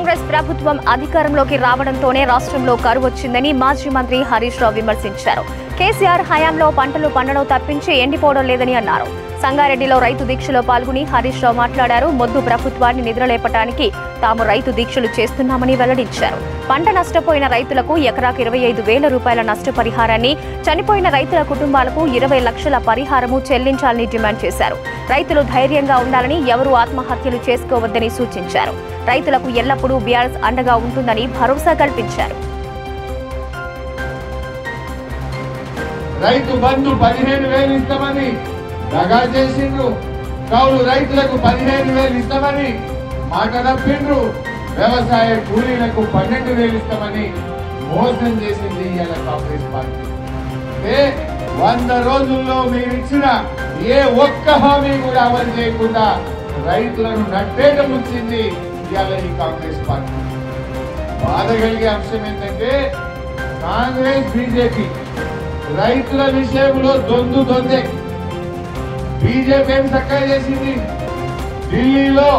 కాంగ్రెస్ ప్రభుత్వం అధికారంలోకి రావడంతోనే రాష్ట్రంలో కరువు వచ్చిందని మాజీ మంత్రి హరీష్ రావు విమర్శించారు కేసీఆర్ హయాంలో పంటలు పండడం తప్పించి ఎండిపోవడం లేదని అన్నారు సంగారెడ్డిలో రైతు దీక్షలో పాల్గొని హరీష్ రావు మాట్లాడారు మొద్దు ప్రభుత్వాన్ని నిద్రలేపటానికి తాము రైతు దీక్షలు చేస్తున్నామని వెల్లడించారు పంట నష్టపోయిన రైతులకు ఎకరాకు ఇరవై ఐదు వేల రూపాయల నష్టపరిహారాన్ని చనిపోయిన రైతుల కుటుంబాలకు ఇరవై లక్షల పరిహారము చెల్లించాలని డిమాండ్ చేశారు రైతులు ధైర్యంగా ఉండాలని ఎవరూ ఆత్మహత్యలు చేసుకోవద్దని సూచించారు రైతులకు ఎల్లప్పుడూ బీఆర్ఎస్ అండగా ఉంటుందని భరోసా కల్పించారు రైతు బంధు పదిహేను వేలు ఇస్తామని దగా చేసిండ్రు కౌలు రైతులకు పదిహేను వేలు ఇస్తామని మాట తప్పిండ్రు వ్యవసాయ కూలీలకు పన్నెండు వేలు ఇస్తామని మోసం చేసింది ఇవాళ కాంగ్రెస్ పార్టీ అంటే వంద రోజుల్లో మీరు ఇచ్చిన ఏ ఒక్క హామీ కూడా అమలు చేయకుండా రైతులను నట్టేట ముంచింది ఇవాళ ఈ కాంగ్రెస్ పార్టీ బాధ కలిగే అంశం ఏంటంటే కాంగ్రెస్ బీజేపీ రైతుల విషయంలో దొందు దొందే బీజేపీ ఏం చక్కగా చేసింది ఢిల్లీలో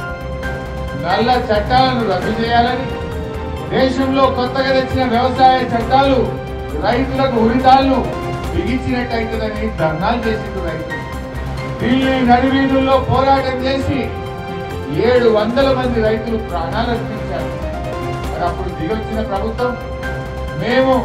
నల్ల చట్టాలను రద్దు చేయాలని దేశంలో కొత్తగా తెచ్చిన వ్యవసాయ చట్టాలు రైతులకు ఉరితాలను బిగించినట్టయితుందని ధర్నాలు చేసింది రైతులు ఢిల్లీ నడివీధుల్లో పోరాటం చేసి ఏడు వందల మంది రైతులు ప్రాణాలు అర్పించారు మరి అప్పుడు దిగొచ్చిన ప్రభుత్వం మేము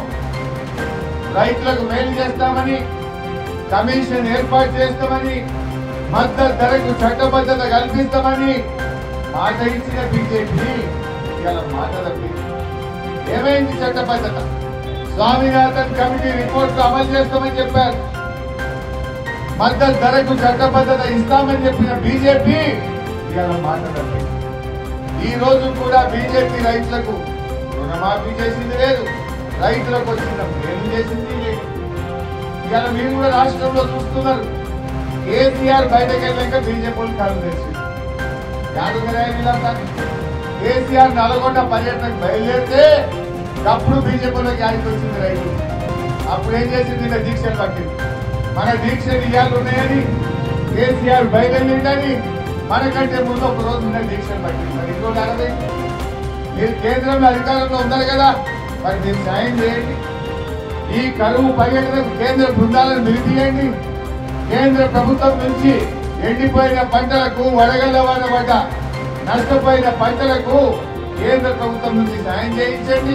రైతులకు మేలు చేస్తామని కమిషన్ ఏర్పాటు చేస్తామని మద్దతు ధరకు చట్టబద్ధత కల్పిస్తామని మాట ఇచ్చిన బీజేపీ ఇలా మాట తప్పింది ఏమైంది చట్టబద్ధత స్వామినాథన్ కమిటీ రిపోర్ట్ అమలు చేస్తామని చెప్పారు మద్దతు ధరకు చట్టబద్ధత ఇస్తామని చెప్పిన బీజేపీ ఇలా మాట తప్పింది ఈ రోజు కూడా బీజేపీ రైతులకు రుణమాఫీ చేసింది లేదు రైతులకు వచ్చిన మేలు చేసింది లేదు ఇవాళ మీరు కూడా రాష్ట్రంలో చూస్తున్నారు కేసీఆర్ బయటకు వెళ్ళాక బీజేపీ కాలం తెలిసింది యాదగిరి కేసీఆర్ నల్గొండ పర్యటనకు బయలుదేరితే అప్పుడు బీజేపీలోకి యాడికి వచ్చింది రైతు అప్పుడు ఏం చేసింది నిన్న దీక్షలు పట్టింది మన దీక్షలు ఇవాళ ఉన్నాయని కేసీఆర్ బయలుదేరిందని మనకంటే ముందు ఒక రోజు నిన్న దీక్షలు పట్టింది మరి ఇంకోటి అరవై మీరు కేంద్రంలో అధికారంలో ఉన్నారు కదా మరి మీరు సాయం చేయండి ఈ కరువు పర్యటనకు కేంద్ర బృందాలను నిలిపియండి కేంద్ర ప్రభుత్వం నుంచి ఎండిపోయిన పంటలకు వడగళ్ల వాన పడ్డ నష్టపోయిన పంటలకు కేంద్ర ప్రభుత్వం నుంచి సాయం చేయించండి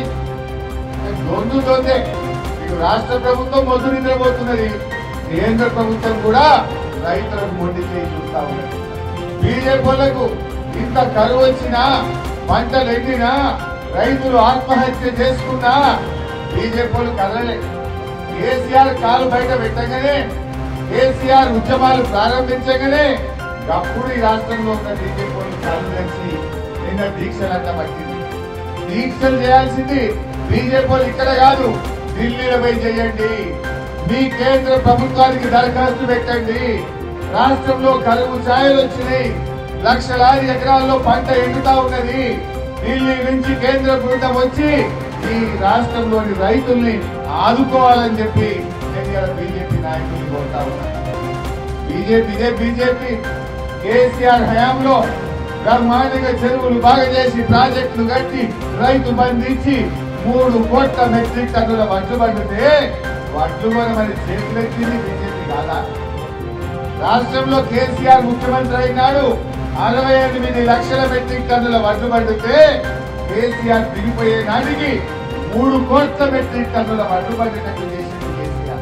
దొందు దొందే ఇటు రాష్ట్ర ప్రభుత్వం మొద్దు నిద్రపోతున్నది కేంద్ర ప్రభుత్వం కూడా రైతులకు మొండి చేయి చూస్తా ఉన్నది బీజేపీలకు ఇంత కరువు వచ్చినా పంటలు ఎండినా రైతులు ఆత్మహత్య చేసుకున్నా బీజేపీలు కదలలే కేసీఆర్ కాలు బయట పెట్టగానే కేసీఆర్ ఉద్యమాలు ప్రారంభించగానే అప్పుడు ఈ రాష్ట్రంలో ఉన్న బీజేపీలు కాలు తెచ్చి నిన్న దీక్షలంతా పట్టింది దీక్షలు చేయాల్సింది బీజేపీ ఇక్కడ కాదు ఢిల్లీలో పోయి చేయండి మీ కేంద్ర ప్రభుత్వానికి దరఖాస్తు పెట్టండి రాష్ట్రంలో కరువు ఛాయలు వచ్చినాయి లక్షలాది ఎకరాల్లో పంట ఎండుతా ఉన్నది ఢిల్లీ నుంచి కేంద్ర బృందం వచ్చి ఈ రాష్ట్రంలోని రైతుల్ని ఆదుకోవాలని చెప్పి నేను ఇలా బీజేపీ నాయకుల్ని కోరుతా ఉన్నాను బీజేపీ ఇదే బీజేపీ కేసీఆర్ హయాంలో బ్రహ్మాండంగా చెరువులు బాగా చేసి ప్రాజెక్టులు కట్టి రైతు బంధు ఇచ్చి మూడు కోట్ల మెట్రిక్ టన్నుల వడ్లు పండితే వడ్లు మరి చేతులెత్తింది బీజేపీ కాదా రాష్ట్రంలో కేసీఆర్ ముఖ్యమంత్రి అయినాడు అరవై ఎనిమిది లక్షల మెట్రిక్ టన్నుల వడ్లు పండితే కేసీఆర్ దిగిపోయే నాటికి మూడు కోట్ల మెట్రిక్ టన్నుల వడ్లు పండినట్టు చేసింది కేసీఆర్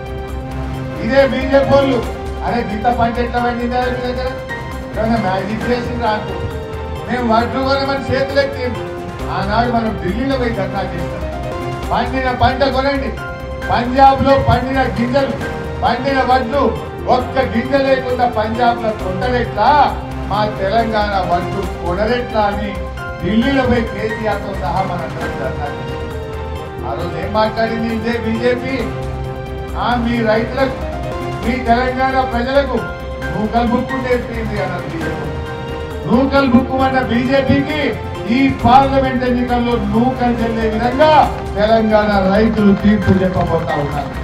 ఇదే బీజేపీ వాళ్ళు అరే గింత పంట ఎట్లా పండిందా మీ దగ్గర ఏమన్నా మ్యాజిక్ చేసి రాదు మేము వడ్లు కొనమని చేతులెత్తి ఆనాడు మనం ఢిల్లీలో పోయి ధర్నా చేస్తాం పండిన పంట కొనండి పంజాబ్ లో పండిన గింజలు పండిన వడ్లు ఒక్క గింజ లేకుండా పంజాబ్ లో కొంటరెట్లా మా తెలంగాణ వడ్లు కొనరెట్లా అని ఢిల్లీలో పోయి కేసీఆర్ తో సహా మనందరం ధర్నా చేస్తాం ఆ రోజు ఏం మాట్లాడింది ఇదే బీజేపీ ఆ మీ రైతులకు మీ తెలంగాణ ప్రజలకు నూకల్ బుక్కు నేర్పింది అన్నారు బీజేపీ నూకల్ బుక్కు అన్న బీజేపీకి ఈ పార్లమెంట్ ఎన్నికల్లో నూకలు చెల్లే విధంగా తెలంగాణ రైతులు తీర్పు చెప్పబోతా ఉన్నారు